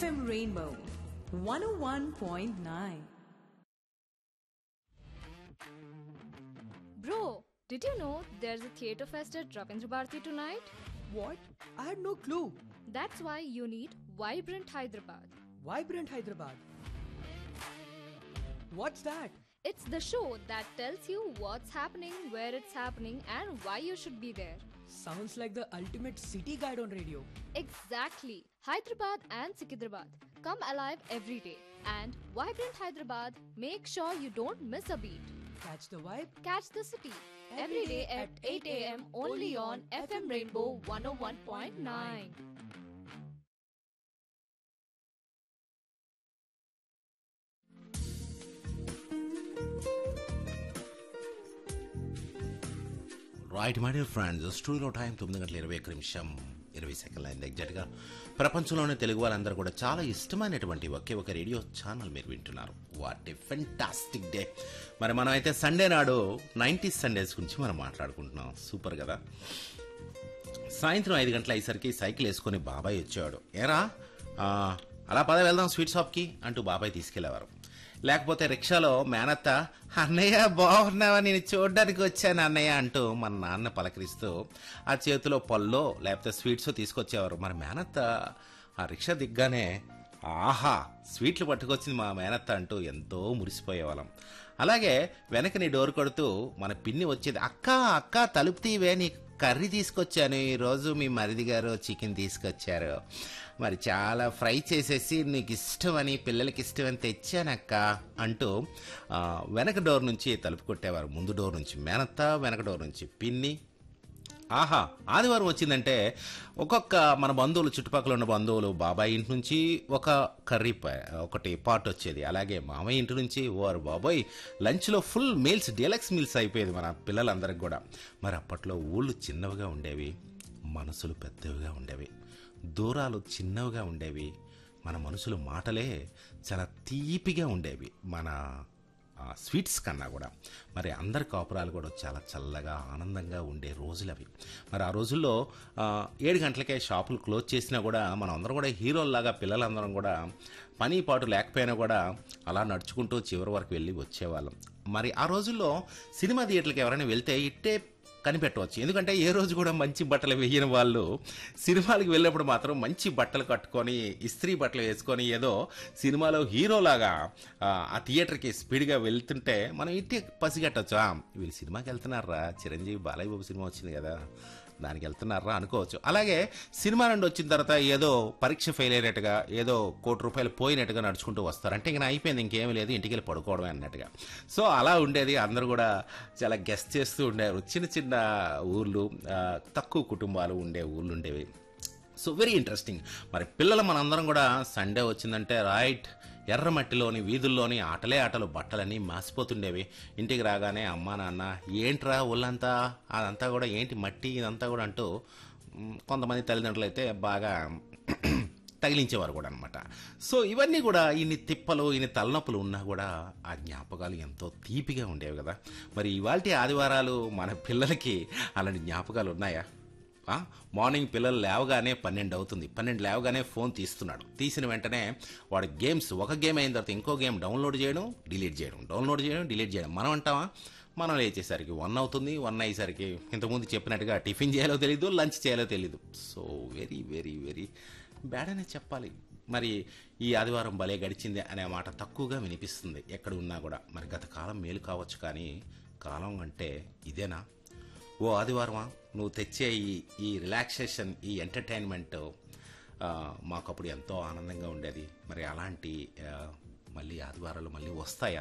FM Rainbow 101.9. Bro, did you know there's a theatre fest at Ravindra Bharati tonight? What? I had no clue. That's why you need Vibrant Hyderabad. Vibrant Hyderabad. What's that? It's the show that tells you what's happening, where it's happening, and why you should be there. Sounds like the ultimate city guide on radio. Exactly. Hyderabad and Sikidrabad. Come alive every day. And Vibrant Hyderabad, make sure you don't miss a beat. Catch the vibe. Catch the city every day at 8 a.m. only on FM Rainbow 101.9. Right my dear friends studio time తొమ్మిది గంటల ఇరవై ఒక్క నిమిషం ఇరవై సెకండ్ల అయింది ఎగ్జాక్ట్గా ప్రపంచంలోనే తెలుగు వాళ్ళందరూ కూడా చాలా ఇష్టమైనటువంటి ఒకే ఒక రేడియో ఛానల్ మీరు వింటున్నారు వాట్ ఏ ఫెంటాస్టిక్ డే మరి మనం అయితే సండే నాడు నైంటీ సండేస్ గురించి మనం మాట్లాడుకుంటున్నాం సూపర్ కదా సాయంత్రం ఐదు గంటల అయ్యేసరికి సైకిల్ వేసుకొని బాబాయ్ వచ్చేవాడు ఏరా ఆ, అలా పద వెళ్దాం స్వీట్ షాప్కి అంటూ బాబాయ్ తీసుకెళ్లేవారు లేకపోతే రిక్షాలో మేనత్త అన్నయ్య బాగున్నావా నేను చూడడానికి వచ్చాను అన్నయ్య అంటూ మన నాన్న పలకరిస్తూ ఆ చేతిలో పల్లో లేకపోతే స్వీట్స్ తీసుకొచ్చేవారు మరి మేనత్త ఆ రిక్షా దిగ్గానే ఆహా స్వీట్లు పట్టుకొచ్చింది మా మేనత్త అంటూ ఎంతో మురిసిపోయేవాళ్ళం అలాగే వెనకని డోర్ కొడుతూ మన పిన్ని వచ్చేది అక్క అక్క తలుపు తీవే నీ కర్రీ తీసుకొచ్చాను ఈరోజు మీ మరిది గారు చికెన్ తీసుకొచ్చారు మరి చాలా ఫ్రై చేసేసి నీకు ఇష్టమని పిల్లలకి ఇష్టమని తెచ్చానక్క అంటూ ఆ, వెనక డోర్ నుంచి తలుపు కొట్టేవారు ముందు డోర్ నుంచి మేనత్త వెనక డోర్ నుంచి పిన్ని ఆహా ఆదివారం వచ్చిందంటే ఒక్కొక్క మన బంధువులు చుట్టుపక్కల ఉన్న బంధువులు బాబాయ్ ఇంటి నుంచి ఒక కర్రీ ప- ఒకటి పాట్ వచ్చేది అలాగే మామయ్య ఇంటి నుంచి ఓరు బాబాయ్ లంచ్లో ఫుల్ మీల్స్ డీలక్స్ మీల్స్ అయిపోయేది మన పిల్లలందరికి కూడా మరి అప్పట్లో ఊళ్ళు చిన్నవిగా ఉండేవి మనసులు పెద్దవిగా ఉండేవి దూరాలు చిన్నవిగా ఉండేవి మన మనసులు మాటలే చాలా తీపిగా ఉండేవి మన ఆ, స్వీట్స్ కన్నా కూడా మరి అందరి కాపురాలు కూడా చాలా చల్లగా ఆనందంగా ఉండే రోజులు అవి మరి ఆ రోజుల్లో ఆ, ఏడు గంటలకే షాపులు క్లోజ్ చేసినా కూడా మనం అందరం కూడా హీరోల్లాగా పిల్లలందరం కూడా పని పాటు లేకపోయినా కూడా అలా నడుచుకుంటూ చివరి వరకు వెళ్ళి వచ్చేవాళ్ళం మరి ఆ రోజుల్లో సినిమా థియేటర్లకు ఎవరైనా వెళ్తే ఇట్టే కనిపెట్టవచ్చు ఎందుకంటే ఏ రోజు కూడా మంచి బట్టలు వేయని వాళ్ళు సినిమాలకు వెళ్ళినప్పుడు మాత్రం మంచి బట్టలు కట్టుకొని ఇస్త్రీ బట్టలు వేసుకొని ఏదో సినిమాలో హీరోలాగా ఆ, ఆ థియేటర్కి స్పీడ్గా వెళ్తుంటే మనం ఇంటి పసిగట్టచ్చు "ఆ, వీళ్ళు సినిమాకి వెళ్తున్నారా చిరంజీవి బాలయ్య బాబు సినిమా వచ్చింది కదా దానికి వెళ్తున్నారా అనుకోవచ్చు అలాగే సినిమా నుండి వచ్చిన తర్వాత ఏదో పరీక్ష ఫెయిల్ అయినట్టుగా ఏదో కోటి రూపాయలు పోయినట్టుగా నడుచుకుంటూ వస్తారు అంటే ఇంకా అయిపోయింది ఇంకేమీ లేదు ఇంటికి వెళ్ళి పడుకోవడమే అన్నట్టుగా సో అలా ఉండేది అందరూ కూడా చాలా గెస్ట్ చేస్తూ ఉండేవారు చిన్న చిన్న ఊర్లు ఆ, తక్కువ కుటుంబాలు ఉండే ఊర్లు ఉండేవి సో వెరీ ఇంట్రెస్టింగ్ మరి పిల్లలు మనందరం కూడా సండే వచ్చిందంటే రైట్ ఎర్రమట్టిలోని వీధుల్లోని ఆటలే ఆటలు బట్టలన్నీ మాసిపోతుండేవి ఇంటికి రాగానే అమ్మా నాన్న ఏంట్రా ఒళ్ళంతా అదంతా కూడా ఏంటి మట్టి ఇదంతా కూడా అంటూ మ్, కొంతమంది తల్లిదండ్రులు అయితే బాగా తగిలించేవారు కూడా అనమాట సో ఇవన్నీ కూడా ఇన్ని తిప్పలు ఇన్ని తలనొప్పులు ఉన్నా కూడా ఆ జ్ఞాపకాలు ఎంతో తీపిగా ఉండేవి కదా మరి ఇవాల్టి ఆదివారాలు మన పిల్లలకి అలాంటి జ్ఞాపకాలు ఉన్నాయా ఆ, మార్నింగ్ పిల్లలు లేవగానే పన్నెండు అవుతుంది పన్నెండు లేవగానే ఫోన్ తీస్తున్నాడు తీసిన వెంటనే వాడు గేమ్స్ ఒక గేమ్ అయిన తర్వాత ఇంకో గేమ్ డౌన్లోడ్ చేయడం డిలీట్ చేయడం డౌన్లోడ్ చేయడం డిలీట్ చేయడం మనం అంటామా మనం లేచేసరికి వన్ అవుతుంది వన్ అయ్యేసరికి ఇంతకుముందు చెప్పినట్టుగా టిఫిన్ చేయాలో తెలీదు లంచ్ చేయాలో తెలీదు so very very very bad అనే చెప్పాలి మరి ఈ ఆదివారం భలే గడిచింది అనే మాట తక్కువగా వినిపిస్తుంది ఎక్కడ ఉన్నా కూడా మరి గత కాలం మేలు కావచ్చు కానీ కాలం అంటే ఇదేనా ఓ ఆదివారమా నువ్వు తెచ్చే ఈ ఈ రిలాక్సేషన్ ఈ ఎంటర్టైన్మెంట్ ఆ, మాకప్పుడు ఎంతో ఆనందంగా ఉండేది మరి అలాంటి ఆ, మళ్ళీ ఆదివారాలు మళ్ళీ వస్తాయా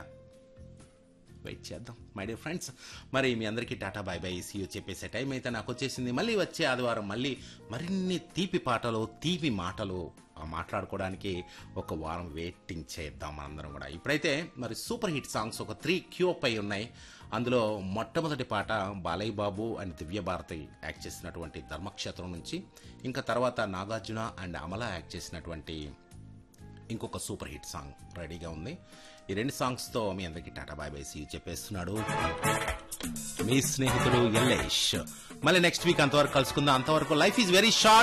వెయిట్ చేద్దాం మై డియర్ ఫ్రెండ్స్ మరి మీ అందరికీ టాటా బాయ్ బాయ్ సీయూ చెప్పేసే టైం అయితే నాకు వచ్చేసింది మళ్ళీ వచ్చే ఆదివారం మళ్ళీ మరిన్ని తీపి పాటలు తీపి మాటలు ఆ, మాట్లాడుకోవడానికి ఒక వారం వెయిటింగ్ చేద్దాం మనందరం కూడా ఇప్పుడైతే మరి సూపర్ హిట్ సాంగ్స్ ఒక త్రీ క్యూప్ అయి ఉన్నాయి అందులో మొట్టమొదటి పాట బాలయ్య బాబు అండ్ దివ్య భారతి యాక్ట్ చేసినటువంటి ధర్మక్షేత్రం నుంచి ఇంకా తర్వాత నాగార్జున అండ్ అమల యాక్ట్ చేసినటువంటి ఇంకొక సూపర్ హిట్ సాంగ్ రెడీగా ఉంది ఈ రెండు సాంగ్స్ తో మీ అందరికి టాటా బాయ్ బై సీ చెప్పేస్తున్నాడు మీ స్నేహితుడు ఎల్లేష్ మళ్ళీ నెక్స్ట్ వీక్ అంతవరకు కలుసుకుందాం అంతవరకు లైఫ్ ఈజ్ వెరీ షార్ట్